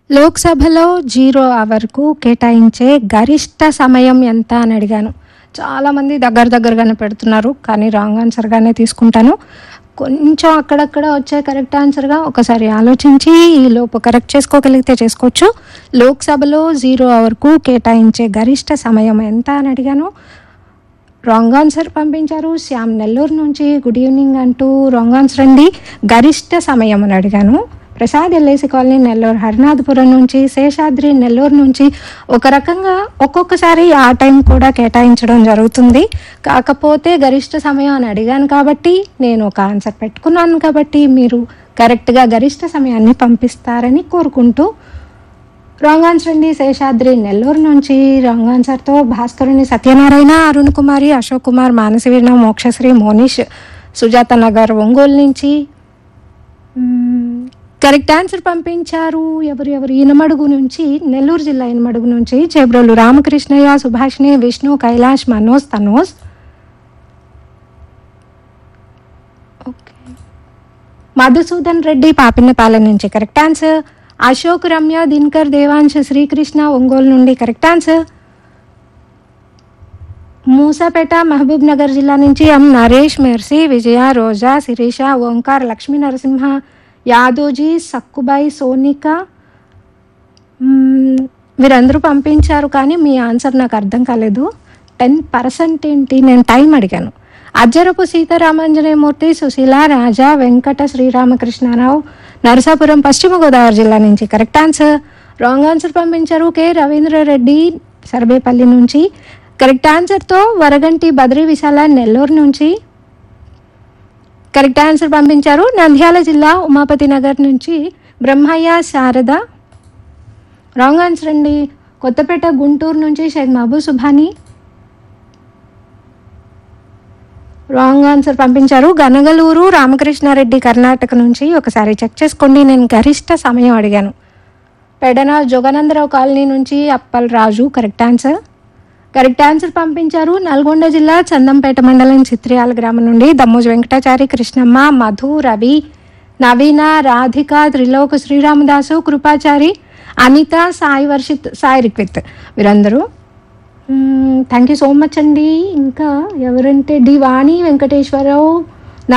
లోక్సభలో జీరో అవర్కు కేటాయించే గరిష్ట సమయం ఎంత అని అడిగాను చాలామంది దగ్గర దగ్గరగానే పెడుతున్నారు కానీ రాంగ్ ఆన్సర్గానే తీసుకుంటాను కొంచెం అక్కడక్కడ వచ్చే కరెక్ట్ ఆన్సర్గా ఒకసారి ఆలోచించి ఈ లోపు కరెక్ట్ చేసుకోగలిగితే చేసుకోవచ్చు లోక్సభలో జీరో అవర్కు కేటాయించే గరిష్ట సమయం ఎంత అని అడిగాను రాంగ్ ఆన్సర్ పంపించారు శ్యామ్ నెల్లూరు నుంచి గుడ్ ఈవినింగ్ అంటూ రాంగ్ ఆన్సర్ అండి గరిష్ట సమయం అని అడిగాను ప్రసాద్ ఎల్ఐసి కాలనీ నెల్లూరు హరినాథపురం నుంచి శేషాద్రి నెల్లూరు నుంచి ఒక రకంగా ఒక్కొక్కసారి ఆ టైం కూడా కేటాయించడం జరుగుతుంది కాకపోతే గరిష్ట సమయం అని అడిగాను కాబట్టి నేను ఒక ఆన్సర్ పెట్టుకున్నాను కాబట్టి మీరు కరెక్ట్గా గరిష్ట సమయాన్ని పంపిస్తారని కోరుకుంటూ రాంగ్ ఆన్సర్ అండి శేషాద్రి నెల్లూరు నుంచి రాంగ్ ఆన్సర్తో భాస్కరుని సత్యనారాయణ అరుణ్ కుమారి అశోక్ కుమార్ మానసవీణ మోక్షశ్రీ మోనిష్ సుజాత నగర్ ఒంగోలు నుంచి మ్మ్, కరెక్ట్ ఆన్సర్ పంపించారు ఎవరు ఎవరు ఇనమడుగు నుంచి నెల్లూరు జిల్లా ఇనమడుగు నుంచి చేబ్రోలు రామకృష్ణయ్య సుభాషిణి విష్ణు కైలాష్ మనోజ్ తనోజ్ ఓకే మధుసూదన్ రెడ్డి పాపిన్నపాలెం నుంచి కరెక్ట్ ఆన్సర్ అశోక్ రమ్య దినకర్ దేవాంశ్ శ్రీకృష్ణ ఒంగోలు నుండి కరెక్ట్ ఆన్సర్ మూసాపేట మహబూబ్ నగర్ జిల్లా నుంచి ఎం నరేష్ మెర్సీ విజయ రోజా శిరీష ఓంకార్ లక్ష్మీ నరసింహ యాదోజీ సక్కుబాయి సోనిక మ్మ్, వీరందరూ పంపించారు కానీ మీ ఆన్సర్ నాకు అర్థం కాలేదు టెన్ పర్సెంట్ ఏంటి నేను టైం అడిగాను అజ్జరపు సీతారామాంజనేయమూర్తి సుశీల రాజా వెంకట శ్రీరామకృష్ణారావు నరసాపురం పశ్చిమ గోదావరి జిల్లా నుంచి కరెక్ట్ ఆన్సర్ రాంగ్ ఆన్సర్ పంపించారు కె రవీంద్రారెడ్డి సర్వేపల్లి నుంచి కరెక్ట్ ఆన్సర్తో వరగంటి బద్రీ విశాల నెల్లూరు నుంచి కరెక్ట్ ఆన్సర్ పంపించారు నంద్యాల జిల్లా ఉమాపతి నగర్ నుంచి బ్రహ్మయ్య శారద రాంగ్ ఆన్సర్ అండి కొత్తపేట గుంటూరు నుంచి షేక్ మహబూబ్ సుభాని రాంగ్ ఆన్సర్ పంపించారు గనగలూరు రామకృష్ణారెడ్డి కర్ణాటక నుంచి ఒకసారి చెక్ చేసుకోండి నేను గరిష్ట సమయం అడిగాను పెడన జోగానందరావు కాలనీ నుంచి Appal Raju correct answer correct answer పంపించారు నల్గొండ జిల్లా చందంపేట మండలం చిత్రియాల గ్రామం నుండి దమ్మోజు వెంకటాచారి కృష్ణమ్మ మధు రవి నవీన రాధిక త్రిలోక్ శ్రీరామదాసు కృపాచారి అనిత సాయి వర్షిత్ సాయి రిక్విత్ వీరందరూ థ్యాంక్ యూ సో మచ్ అండి ఇంకా ఎవరంటే డి వాణి వెంకటేశ్వరరావు